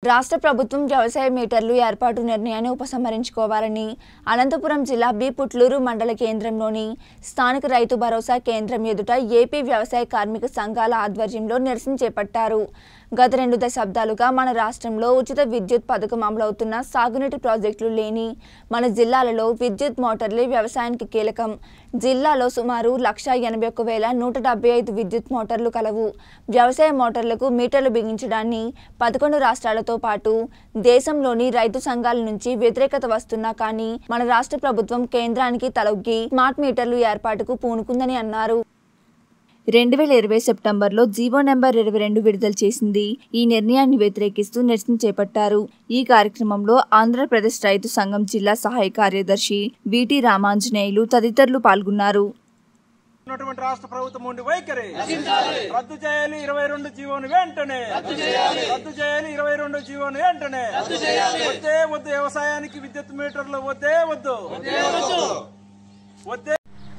రాష్ట్ర ప్రభుత్వం వ్యవసాయ మీటర్లు ఏర్పాటు నిర్ణయాన్ని ఉపసంహరించుకోవాలని అనంతపురం జిల్లా బి పుట్లూరు మండల కేంద్రంలోని స్థానిక రైతు భరోసా కేంద్రం ఎదుట ఏపీ వ్యవసాయ కార్మిక సంఘాల ఆధ్వర్యంలో నిరసన చేపట్టారు గత రెండు దశాబ్దాలుగా మన రాష్ట్రంలో ఉచిత విద్యుత్ పథకం అమలవుతున్న సాగునీటి ప్రాజెక్టులు లేని మన జిల్లాలలో విద్యుత్ మోటార్లే వ్యవసాయానికి కీలకం జిల్లాలో సుమారు లక్ష ఎనభై ఒక్క వేల నూట డెబ్బై ఐదు విద్యుత్ మోటార్లు కలవు వ్యవసాయ మోటార్లకు మీటర్లు బిగించడాన్ని పదకొండు రాష్ట్రాలతో పాటు దేశంలోని రైతు సంఘాల నుంచి వ్యతిరేకత వస్తున్నా కానీ మన రాష్ట్ర ప్రభుత్వం కేంద్రానికి తలొగ్గి స్మార్ట్ మీటర్లు ఏర్పాటుకు పూనుకుందని అన్నారు రెండు వేల ఇరవై సెప్టెంబర్లో జీవో నెంబర్ ఇరవై రెండు విడుదల చేసింది ఈ నిర్ణయాన్ని వ్యతిరేకిస్తూ నిరసన చేపట్టారు ఈ కార్యక్రమంలో ఆంధ్రప్రదేశ్ రైతు సంఘం జిల్లా సహాయ కార్యదర్శి బిటి రామాంజనేయులు తదితరులు పాల్గొన్నారు ఉన్నటువంటి రాష్ట్ర ప్రభుత్వం ఉండి వైఖరి రద్దు చేయాలి ఇరవై రెండు జీవోను వెంటనే రద్దు చేయాలి ఇరవై రెండు జీవోను వెంటనే వద్దే వద్దు వ్యవసాయానికి విద్యుత్ మీటర్లు వద్దే వద్దు వద్దే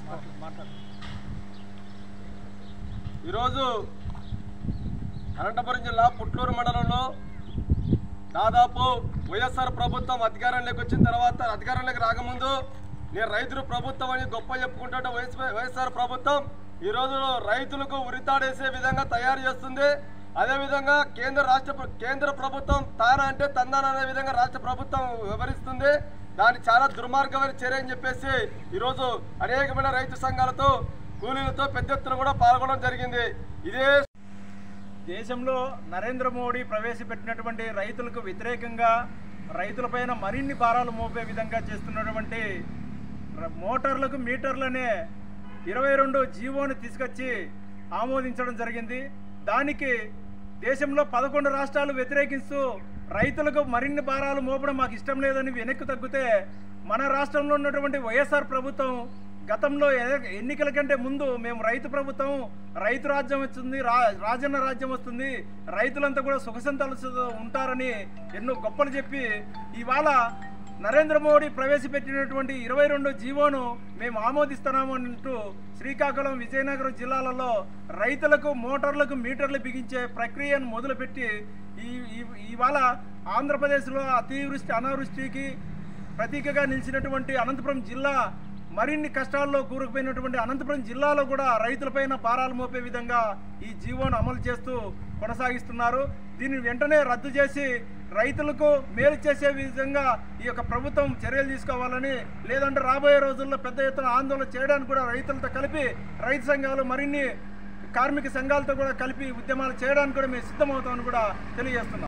ఈరోజు అనంతపురం జిల్లా పుట్లూరు మండలంలో దాదాపు వైఎస్ఆర్ ప్రభుత్వం అధికారంలోకి వచ్చిన తర్వాత అధికారంలోకి రాకముందు నేను రైతులు ప్రభుత్వం అని గొప్ప చెప్పుకుంటుంటే వైఎస్ వైఎస్ఆర్ ప్రభుత్వం ఈ రోజు రైతులకు ఉరితాడేసే విధంగా తయారు చేస్తుంది అదేవిధంగా కేంద్ర రాష్ట్ర ప్ర- కేంద్ర ప్రభుత్వం తాన అంటే తందాన అనే విధంగా రాష్ట్ర ప్రభుత్వం వివరిస్తుంది దాన్ని చాలా దుర్మార్గమైన చర్య అని చెప్పేసి ఈరోజు అనేకమైన రైతు సంఘాలతో కూలీలతో పెద్ద ఎత్తున కూడా పాల్గొనడం జరిగింది ఇదే దేశంలో నరేంద్ర మోడీ ప్రవేశపెట్టినటువంటి రైతులకు వ్యతిరేకంగా రైతులపైన మరిన్ని భారాలు మోపే విధంగా చేస్తున్నటువంటి ర- మోటార్లకు మీటర్లనే ఇరవై రెండు జీవోని తీసుకొచ్చి ఆమోదించడం జరిగింది దానికి దేశంలో పదకొండు రాష్ట్రాలు వ్యతిరేకిస్తూ రైతులకు మరిన్ని భారాలు మోపడం మాకు ఇష్టం లేదని వెనక్కి తగ్గితే మన రాష్ట్రంలో ఉన్నటువంటి వైఎస్ఆర్ ప్రభుత్వం గతంలో ఎ- ఎన్నికల కంటే ముందు మేము రైతు ప్రభుత్వం రైతు రాజ్యం వచ్చింది రా రాజన్న రాజ్యం వస్తుంది రైతులంతా కూడా సుఖసంతాలు ఉంటారని ఎన్నో గొప్పలు చెప్పి ఇవాళ నరేంద్ర మోడీ ప్రవేశపెట్టినటువంటి ఇరవై రెండు జీవోను మేము ఆమోదిస్తున్నాము అంటూ శ్రీకాకుళం విజయనగరం జిల్లాలలో రైతులకు మోటార్లకు మీటర్లు బిగించే ప్రక్రియను మొదలుపెట్టి ఈ ఈ- ఇవాళ ఆంధ్రప్రదేశ్లో అతివృష్టి అనావృష్టికి ప్రతీకగా నిలిచినటువంటి అనంతపురం జిల్లా మరిన్ని కష్టాల్లో కూరుకుపోయినటువంటి అనంతపురం జిల్లాలో కూడా రైతులపైన భారాలు మోపే విధంగా ఈ జీవోను అమలు చేస్తూ కొనసాగిస్తున్నారు దీన్ని వెంటనే రద్దు చేసి రైతులకు మేలు చేసే విధంగా ఈ యొక్క ప్రభుత్వం చర్యలు తీసుకోవాలని లేదంటే రాబోయే రోజుల్లో పెద్ద ఎత్తున ఆందోళన చేయడానికి కూడా రైతులతో కలిపి రైతు సంఘాలు మరిన్ని కార్మిక సంఘాలతో కూడా కలిపి ఉద్యమాలు చేయడానికి కూడా మేము సిద్ధమవుతామని కూడా తెలియజేస్తున్నాం